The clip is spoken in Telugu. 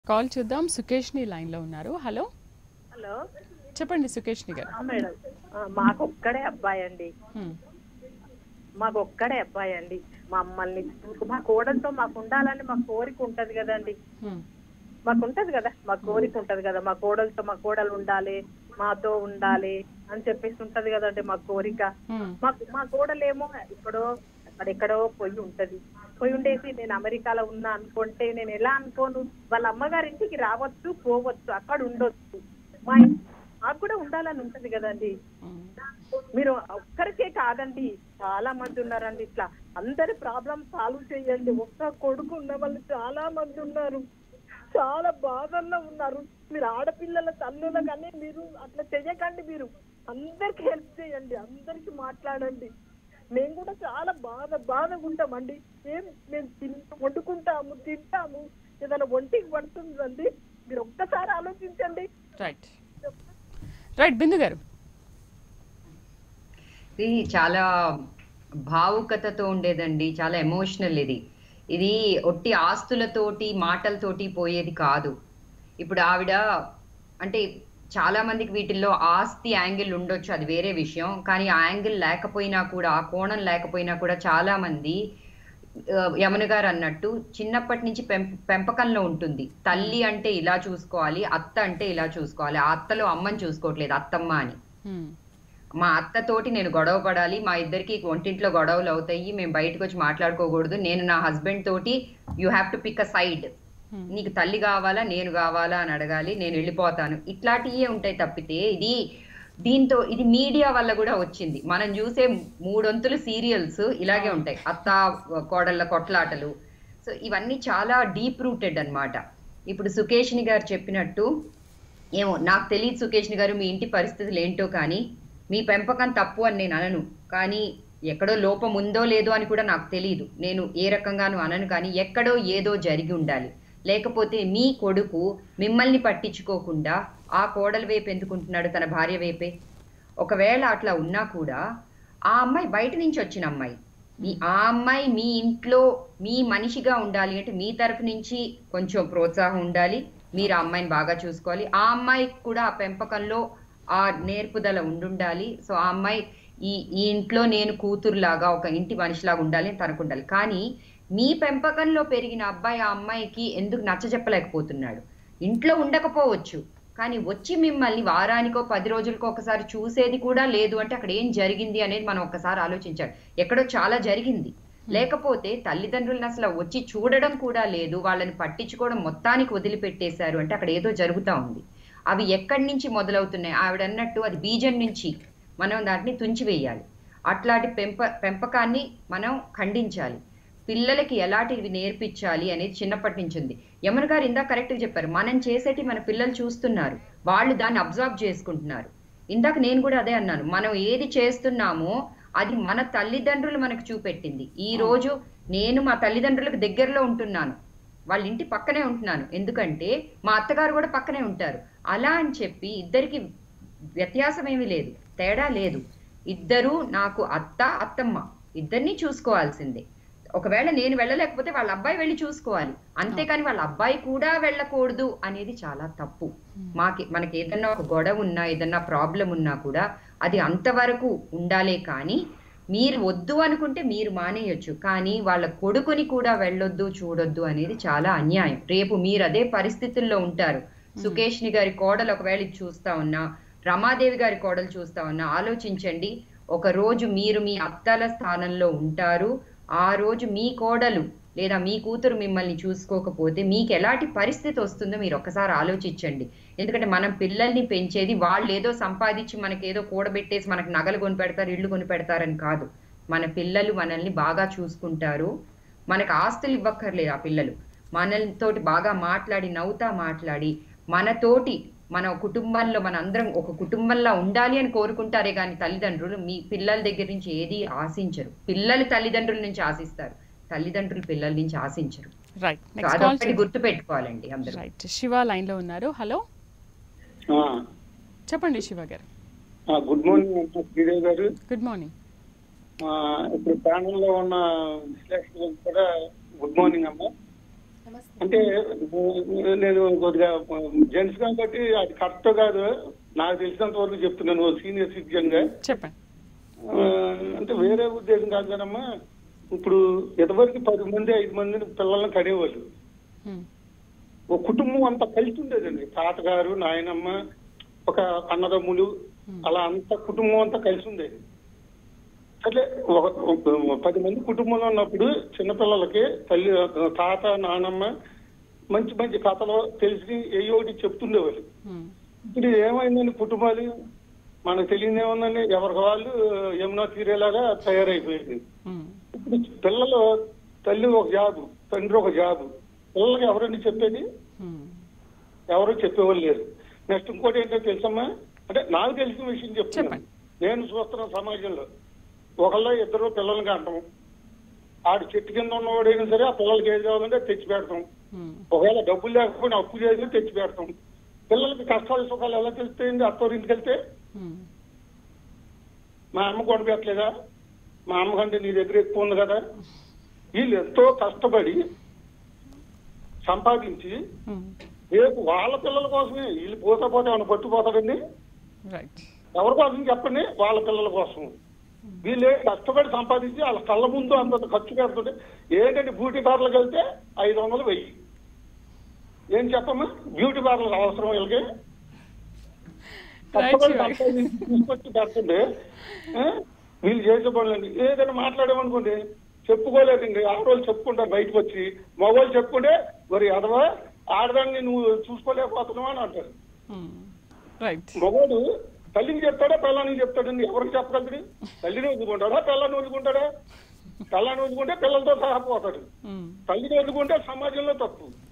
కాల్ చూద్దాం సుకేష్ని లైన్లో ఉన్నారు హలో హలో చెప్పండి సుకేష్ని గారు ఆ, మేడం ఆ, మాకు ఒక్కడే అబ్బాయి అండి హ్మ్. మాకు ఒక్కడే అబ్బాయి అండి మమ్మల్ని మా కోడలతో మాకు ఉండాలని మా కోరిక ఉంటది కదండి హ్మ్. మాకు ఉంటది కదా మా కోరిక ఉంటది కదా మా కోడలతో మా కోడలు ఉండాలి మాతో ఉండాలి అని చెప్పేసి ఉంటది కదండి మా కోరిక హ్మ్. మాకు మా కోడలేమో ఎక్కడో అక్కడెక్కడో పోయి ఉంటది పోయి ఉండేసి నేను అమెరికాలో ఉన్నా అనుకుంటే నేను ఎలా అనుకోను వాళ్ళ అమ్మగారింటికి రావచ్చు పోవచ్చు అక్కడ ఉండొచ్చు మా ఇం- మాకు కూడా ఉండాలని ఉంటది కదండి హ్మ్. మీరు ఒక్కరికే కాదండి చాలా మంది ఉన్నారండి ఇట్లా అందరి ప్రాబ్లం సాల్వ్ చేయండి ఒక్క కొడుకు ఉన్న వాళ్ళు చాలా మంది ఉన్నారు చాలా బాధల్లో ఉన్నారు మీరు ఆడపిల్లల తల్లుల కానీ మీరు అట్లా చెయ్యకండి మీరు అందరికి హెల్ప్ చేయండి అందరికి మాట్లాడండి మేము కూడా చాలా బాధ బాధగా ఉంటామండి ఏం మేము తిన్ వండుకుంటాము తింటాము ఏదైనా ఒంటికి పడుతుందండి మీరు ఒక్కసారి ఆలోచించండి రైట్ రైట్ బిందు గారు ఇది చాలా భావుకతతో ఉండేదండి చాలా ఎమోషనల్ ఇది ఇది ఒట్టి ఆస్తులతోటి మాటలతోటి పోయేది కాదు ఇప్పుడు ఆవిడ అంటే చాలా మందికి వీటిల్లో ఆస్తి యాంగిల్ ఉండొచ్చు అది వేరే విషయం కానీ ఆ యాంగిల్ లేకపోయినా కూడా ఆ కోణం లేకపోయినా కూడా చాలా మంది ఆ, యమున గారు అన్నట్టు చిన్నప్పటి నుంచి పెం పెంపకంలో ఉంటుంది తల్లి అంటే ఇలా చూసుకోవాలి అత్త అంటే ఇలా చూసుకోవాలి ఆ అత్తలో అమ్మని చూసుకోవట్లేదు అత్తమ్మ అని హ్మ్. మా అత్తతోటి నేను గొడవ పడాలి మా ఇద్దరికి ఒంటింట్లో గొడవలు అవుతాయి మేము బయటకు వచ్చి మాట్లాడుకోకూడదు నేను నా హస్బెండ్ తోటి you have to pick a side Hmm. నీకు తల్లి కావాలా నేను కావాలా అని అడగాలి నేను వెళ్ళిపోతాను ఇట్లాంటివే ఉంటాయి తప్పితే ఇది దీంతో ఇది మీడియా వల్ల కూడా వచ్చింది మనం చూసే మూడొంతులు సీరియల్స్ ఇలాగే ఉంటాయి అత్త కోడళ్ళ కొట్లాటలు సో ఇవన్నీ చాలా డీప్ రూటెడ్ అన్నమాట ఇప్పుడు సుకేష్ని గారు చెప్పినట్టు ఏమో నాకు తెలియదు సుకేష్ని గారు మీ ఇంటి పరిస్థితులు ఏంటో కానీ మీ పెంపకం తప్పు అని నేను అనను కానీ ఎక్కడో లోపం ఉందో లేదో అని కూడా నాకు తెలియదు నేను ఏ రకంగానూ అనను కానీ ఎక్కడో ఏదో జరిగి ఉండాలి లేకపోతే మీ కొడుకు మిమ్మల్ని పట్టించుకోకుండా ఆ కోడల వైపు ఎందుకుంటున్నాడు తన భార్య వైపే ఒకవేళ అట్లా ఉన్నా కూడా ఆ అమ్మాయి బయట నుంచి వచ్చిన అమ్మాయి మీ ఆ అమ్మాయి మీ ఇంట్లో మీ మనిషిగా ఉండాలి అంటే మీ తరఫు నుంచి కొంచెం ప్రోత్సాహం ఉండాలి మీరు ఆ అమ్మాయిని బాగా చూసుకోవాలి ఆ అమ్మాయికి కూడా ఆ పెంపకంలో ఆ నేర్పుదల ఉండుండాలి సో ఆ అమ్మాయి ఈ ఈ ఇంట్లో నేను కూతురులాగా ఒక ఇంటి మనిషిలాగా ఉండాలి అని తనకు ఉండాలి కానీ మీ పెంపకంలో పెరిగిన అబ్బాయి ఆ అమ్మాయికి ఎందుకు నచ్చ చెప్పలేకపోతున్నాడు ఇంట్లో ఉండకపోవచ్చు కానీ వచ్చి మిమ్మల్ని వారానికో పది రోజులకో ఒకసారి చూసేది కూడా లేదు అంటే అక్కడ ఏం జరిగింది అనేది మనం ఒక్కసారి ఆలోచించాలి ఎక్కడో చాలా జరిగింది లేకపోతే తల్లిదండ్రులను అసలు వచ్చి చూడడం కూడా లేదు వాళ్ళని పట్టించుకోవడం మొత్తానికి వదిలిపెట్టేశారు అంటే అక్కడ ఏదో జరుగుతూ ఉంది అవి ఎక్కడి నుంచి మొదలవుతున్నాయి ఆవిడ అన్నట్టు అది బీజం నుంచి మనం దాన్ని తుంచివేయాలి అట్లాంటి పెంప పెంపకాన్ని మనం ఖండించాలి పిల్లలకి ఎలాంటివి నేర్పించాలి అనేది చిన్నప్పటి నుంచి ఉంది యమున గారు ఇందాక కరెక్ట్గా చెప్పారు మనం చేసేటి మన పిల్లలు చూస్తున్నారు వాళ్ళు దాన్ని అబ్జర్వ్ చేసుకుంటున్నారు ఇందాక నేను కూడా అదే అన్నాను మనం ఏది చేస్తున్నామో అది మన తల్లిదండ్రులు మనకు చూపెట్టింది ఈ రోజు నేను మా తల్లిదండ్రులకు దగ్గరలో ఉంటున్నాను వాళ్ళ ఇంటి పక్కనే ఉంటున్నాను ఎందుకంటే మా అత్తగారు కూడా పక్కనే ఉంటారు అలా అని చెప్పి ఇద్దరికి వ్యత్యాసం ఏమీ లేదు తేడా లేదు ఇద్దరు నాకు అత్త అత్తమ్మ ఇద్దరిని చూసుకోవాల్సిందే ఒకవేళ నేను వెళ్ళలేకపోతే వాళ్ళ అబ్బాయి వెళ్ళి చూసుకోవాలి అంతేకాని వాళ్ళ అబ్బాయి కూడా వెళ్ళకూడదు అనేది చాలా తప్పు మాకి మనకి ఏదన్నా ఒక గొడవ ఉన్నా ఏదన్నా ప్రాబ్లం ఉన్నా కూడా అది అంతవరకు ఉండాలే కానీ మీరు వద్దు అనుకుంటే మీరు మానేయొచ్చు కానీ వాళ్ళ కొడుకుని కూడా వెళ్ళొద్దు చూడొద్దు అనేది చాలా అన్యాయం రేపు మీరు అదే పరిస్థితుల్లో ఉంటారు సుకేష్ని గారి కోడలు ఒకవేళ ఇది చూస్తా ఉన్నా రమాదేవి గారి కోడలు చూస్తా ఉన్నా ఆలోచించండి ఒక రోజు మీరు మీ అత్తల స్థానంలో ఉంటారు ఆ రోజు మీ కోడలు లేదా మీ కూతురు మిమ్మల్ని చూసుకోకపోతే మీకు ఎలాంటి పరిస్థితి వస్తుందో మీరు ఒకసారి ఆలోచించండి ఎందుకంటే మనం పిల్లల్ని పెంచేది వాళ్ళు ఏదో సంపాదించి మనకి ఏదో కూడబెట్టేసి మనకు నగలు కొని పెడతారు ఇళ్ళు కొని పెడతారని కాదు మన పిల్లలు మనల్ని బాగా చూసుకుంటారు మనకు ఆస్తులు ఇవ్వక్కర్లేదు ఆ పిల్లలు మనతోటి బాగా మాట్లాడి నవ్వుతా మాట్లాడి మనతోటి మన కుటుంబంలో మన అందరం ఒక కుటుంబంలో ఉండాలి అని కోరుకుంటారే కానీ తల్లిదండ్రులు మీ పిల్లల దగ్గర నుంచి ఏది ఆశించరు పిల్లలు తల్లిదండ్రుల నుంచి ఆశిస్తారు తల్లిదండ్రులు పిల్లల నుంచి ఆశించరు రైట్ సో నెక్స్ట్ కాల్ అదొకటి గుర్తు పెట్టుకోవాలండి అందరూ రైట్ శివ లైన్లో ఉన్నారు హలో ఆ, చెప్పండి శివ గారు ఆ, గుడ్ మార్నింగ్ అమ్మా శ్రీదేవి గారు గుడ్ మార్నింగ్ ఆ, ఇప్పుడు ప్యానల్ లో ఉన్న విశ్లేషకులకు కూడా గుడ్ మార్నింగ్ అమ్మా అంటే నేను కొద్దిగా జెంట్స్ కాబట్టి అది కరెక్ట్ కాదు నాకు తెలిసినంత వరకు చెప్తున్నాను సీనియర్ సిటిజన్ గా చెప్పండి ఆ, అంటే వేరే ఉద్దేశం కాదు కదమ్మా ఇప్పుడు ఇదివరకు పది మంది ఐదు మందిని పిల్లల్ని కనేవాళ్ళు ఉమ్, ఒక కుటుంబం అంతా కలిసి ఉండేదండి తాతగారు నాయనమ్మ ఒక అన్నదమ్ములు అలా అంత కుటుంబం అంతా కలిసి ఉండేది అట్లే ఒక ఒక పది మంది కుటుంబంలో ఉన్నప్పుడు చిన్నపిల్లలకి తల్లి తాత నానమ్మ మంచి మంచి కథలు తెలిసి ఏ ఒకటి చెప్తుండేవాళ్ళు ఉమ్, ఇప్పుడు ఏమైందండి కుటుంబాలు మనకు తెలియదు ఏముందండి ఎవరికి వాళ్ళు యమునా తీరేలాగా తయారైపోయింది ఉమ్, ఇప్పుడు పిల్లలు తల్లి ఒక జాబు తండ్రి ఒక జాబు పిల్లలకి ఎవరండి చెప్పేది ఉమ్, ఎవరు చెప్పేవాళ్ళు లేరు నెక్స్ట్ ఇంకోటి ఏంటో తెలుసమ్మా అంటే నాకు తెలిసిన విషయం చెప్తున్నాను చెప్పండి. నేను చూస్తున్న సమాజంలో ఒకళ్ళ ఇద్దరు పిల్లల్ని కంటాం ఆడు చెట్టు కింద ఉన్నవాడైనా సరే ఆ పిల్లలకి ఏది కావాలంటే తెచ్చి పెడతాం ఉమ్, ఒకవేళ డబ్బులు లేకపోయినా అప్పు చేసి తెచ్చి పెడతాం పిల్లలకి కష్టాలు సుఖాలు ఎలా తెలుస్తాయండి అత్తోరింటికి వెళ్తే ఉమ్, మా అమ్మ కొన పెట్టలేదా మా అమ్మ కంటే నీ దగ్గర ఎక్కువ ఉంది కదా వీళ్ళు ఎంతో కష్టపడి సంపాదించి ఉమ్, రేపు వాళ్ళ పిల్లల కోసమే వీళ్ళు పోతా పోతే ఏమైనా పట్టుపోతాడండి రైట్ ఎవరి కోసం చెప్పండి వాళ్ళ పిల్లల కోసం వీళ్ళు కష్టపడి సంపాదించి వాళ్ళ కళ్ళ ముందు అంత ఖర్చు పెడుతుంటే ఏంటంటే బ్యూటీ పార్లర్కి వెళ్తే ఐదు వందలు వెయ్యి ఏం చెప్పమ్మా బ్యూటీ పార్లర్ అవసరం వీళ్ళకి కష్టపడి Right, సంపాదించి తీసుకొచ్చి పెడుతుంటే ఆ, వీళ్ళు చేసే పనులండి ఏదైనా మాట్లాడామనుకోండి చెప్పుకోలేదండి ఆడవాళ్ళు చెప్పుకుంటారు బయటకు వచ్చి మగవాళ్ళు చెప్పుకుంటే మరి అదవా ఆడదాన్ని నువ్వు చూసుకోలేకపోతున్నావు అని అంటారు ఉమ్, రైట్ మగవాడు తల్లికి చెప్తాడా పిల్లానికి చెప్తాడండి ఎవరికి చెప్పగలడు తల్లిని వదులుకుంటాడా పిల్లని వదులుకుంటాడా పిల్లని వదులుకుంటే పిల్లలతో సహా పోతాడు ఉమ్, తల్లిని వదులుకుంటే సమాజంలో తప్పు